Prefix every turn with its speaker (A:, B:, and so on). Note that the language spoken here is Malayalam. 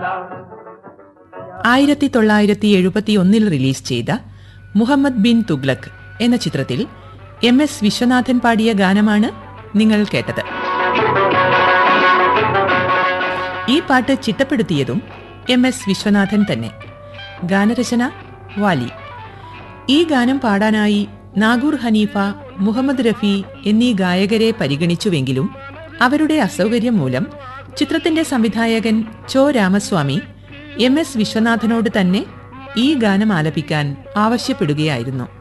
A: ആയിരത്തി തൊള്ളായിരത്തി എഴുപത്തി ഒന്നിൽ റിലീസ് ചെയ്ത മുഹമ്മദ് ബിൻ തുഗ്ലക് എന്ന ചിത്രത്തിൽ എം എസ് വിശ്വനാഥൻ പാടിയ ഗാനമാണ് നിങ്ങൾ കേട്ടത് ഈ പാട്ട് ചിട്ടപ്പെടുത്തിയതും എം എസ് വിശ്വനാഥൻ തന്നെ ഗാനരചന വാലി ഈ ഗാനം പാടാനായി നാഗൂർ ഹനീഫ മുഹമ്മദ് റഫി എന്നീ ഗായകരെ പരിഗണിച്ചുവെങ്കിലും അവരുടെ അസൗകര്യം മൂലം ചിത്രത്തിന്റെ സംവിധായകൻ ചോ രാമസ്വാമി എം എസ് വിശ്വനാഥനോട് തന്നെ ഈ ഗാനം ആലപിക്കാൻ ആവശ്യപ്പെടുകയായിരുന്നു